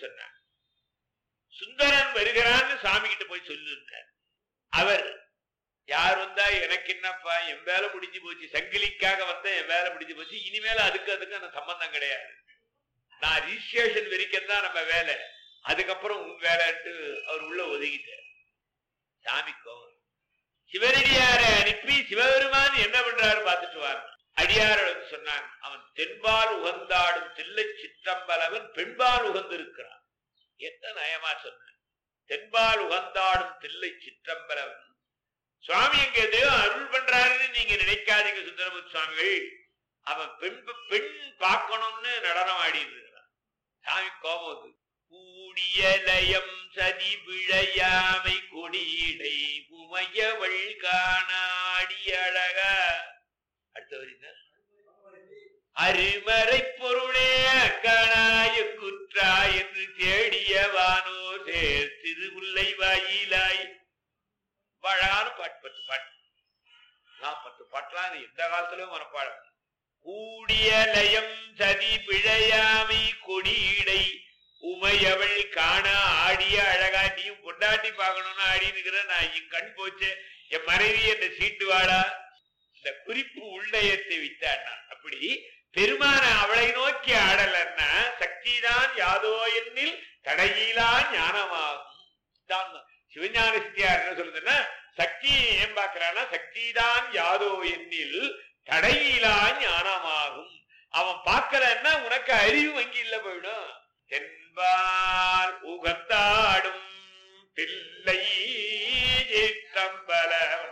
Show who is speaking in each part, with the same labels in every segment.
Speaker 1: சொன்னார் சுந்தரன் வருகிறான்னு சாமி கிட்ட போய் சொல்லுன்றார் அவர் யார் வந்தா எனக்கு என்னப்பா என் வேலை முடிஞ்சு போச்சு சங்கிலிக்காக வந்த என் வேலை முடிஞ்சு போச்சு இனிமேல அதுக்கு அதுக்கு அந்த சம்பந்தம் கிடையாது நான் ரிஜிஸ்ட்ரேஷன் வரைக்கும் தான் நம்ம வேலை அதுக்கப்புறம் உன் வேலைன்ட்டு அவர் உள்ள ஒதுங்கிட்டார் சாமி கோவம் சிவனடியாரை அனுப்பி சிவபெருமான் என்ன பண்றாரு பார்த்துட்டு வார் அடியார் வந்து சொன்னான் அவன் தென்பால் உகந்தாடும் தில்லை சிற்றம்பலவன் பெண்பால் உகந்திருக்கிறான் என்ன நயமா சொன்னான் தென்பால் உகந்தாடும் தில்லை சிற்றம்பலவன் சுவாமி எங்க எதையோ அருள் பண்றாருன்னு நீங்க நினைக்காதீங்க சுந்தரமுத்து சுவாமிகள் அவன் பெண் பெண் பார்க்கணும்னு நடனம் ஆடி இருக்கிறான் சாமி கோபம் வந்து கூடிய லயம் சதி விழையாமை கொடியடை உமையவள் காணாடி அழகா அடுத்த வரிங்க அருமறை பொருளே அக்கணாய குற்றா என்று தேடியவானோ சேர் திருமுல்லை வாயிலாய் அழகான பாட்டு பத்து பாட்டு நான் பத்து பாட்டுலாம் எந்த காலத்திலும் மனப்பாடம் கூடிய லயம் சதி பிழையாமை கொடியடை உமையவள் காண ஆடிய அழகா நீயும் பொண்டாட்டி பார்க்கணும்னு ஆடினுக்கிற நான் என் கண் போச்சு என் மனைவி என்ன சீட்டு வாடா இந்த குறிப்பு உள்ளயத்தை விட்டான்னா அப்படி பெருமான அவளை நோக்கி ஆடலன்னா சக்திதான் யாதோ என்னில் தடையிலா ஞானமாகும் தான் சிவஞான சித்தியார் என்ன சொல்லுதுன்னா சக்தி ஏன் பார்க்கிறான்னா சக்திதான் யாதோ என்னில் தடையிலா ஞானமாகும் அவன் பார்க்கலன்னா உனக்கு அறிவு வங்கி இல்ல போயிடும் தென்பால் உகந்தாடும் பிள்ளை தம்பலவன்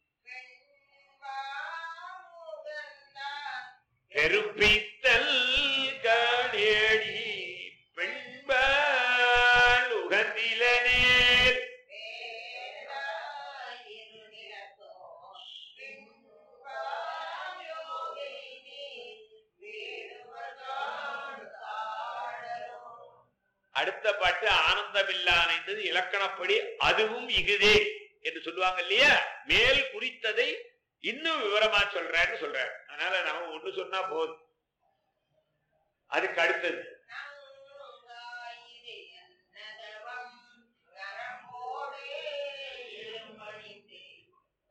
Speaker 1: பெருப்பித்தல் காணேடி பெண்பால் உகந்திலனேல் அடுத்த பாட்டு ஆனந்தமில்லானைந்தது இலக்கணப்படி அதுவும் இகுதே என்று சொல்லுவாங்க இல்லையா மேல் குறித்ததை இன்னும் விவரமா சொல்றேன்னு சொல்றாரு அதனால நம்ம ஒண்ணு சொன்னா போதும் அதுக்கு அடுத்தது